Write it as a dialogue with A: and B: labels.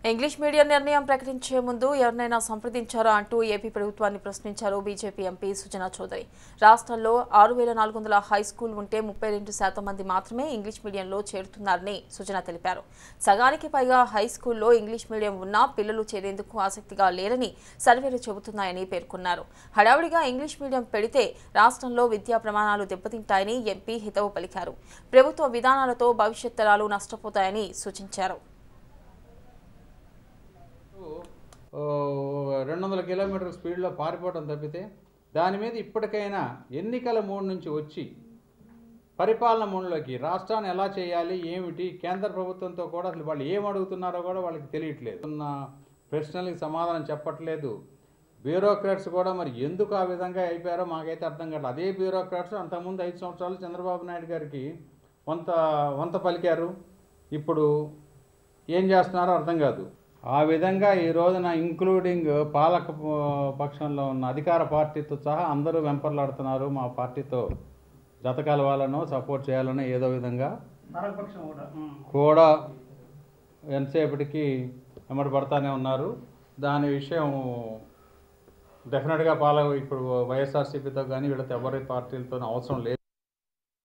A: English medium నిర్ణయం ప్రకటించే ముందు ఎవరినైనా సంప్రదించారా అంటూ ఏపీ ప్రభుత్వాన్ని ప్రశ్నించారు బీజేపీ ఎంపీ సుజనా చౌదరి రాష్ట్రంలో ఆరు వేల నాలుగు వందల హై స్కూల్ ఉంటే ముప్పై రెండు శాతం మంది మాత్రమే ఇంగ్లీష్ మీడియంలో చేరుతున్నారని సుజనా తెలిపారు సగానికి పైగా హై స్కూల్లో ఇంగ్లీష్ మీడియం ఉన్నా పిల్లలు చేరేందుకు ఆసక్తిగా లేరని సర్వేలు చెబుతున్నాయని పేర్కొన్నారు హడావుడిగా ఇంగ్లీష్ మీడియం పెడితే రాష్ట్రంలో విద్యా ప్రమాణాలు దెబ్బతింటాయని ఎంపీ హితవు పలికారు ప్రభుత్వ విధానాలతో భవిష్యత్ తరాలు నష్టపోతాయని సూచించారు
B: ఓ, రెండు వందల కిలోమీటర్ స్పీడ్లో పారిపోవడం తప్పితే దాని మీద ఇప్పటికైనా ఎన్నికల మూడు నుంచి వచ్చి పరిపాలన మూడులోకి రాష్ట్రాన్ని ఎలా చేయాలి ఏమిటి కేంద్ర ప్రభుత్వంతో కూడా అసలు వాళ్ళు ఏం అడుగుతున్నారో కూడా వాళ్ళకి తెలియట్లేదు ఉన్న ప్రశ్నలకి సమాధానం చెప్పట్లేదు బ్యూరోక్రాట్స్ కూడా మరి ఎందుకు ఆ విధంగా అయిపోయారో మాకైతే అర్థం కావట్లేదు అదే బ్యూరోక్రాట్స్ అంతకుముందు ఐదు సంవత్సరాలు చంద్రబాబు నాయుడు గారికి వంత వంత పలికారు ఇప్పుడు ఏం చేస్తున్నారో అర్థం కాదు ఆ విధంగా ఈ రోజున ఇంక్లూడింగ్ పాలక ప- పక్షంలో ఉన్న అధికార పార్టీతో సహా అందరూ వెంపర్లాడుతున్నారు మా పార్టీతో జత కలవాలనో సపోర్ట్ చేయాలనో ఏదో విధంగా
C: పాలకపక్షం కూడా ఉమ్.
B: కూడా ఎంతసేపటికి ఎమ్మడి పడతానే ఉన్నారు దాని విషయం డెఫినెట్గా పాల ఇప్పుడు వైఎస్ఆర్సీపీతో కానీ వీళ్ళతో ఎవరి పార్టీలతో అవసరం లేదు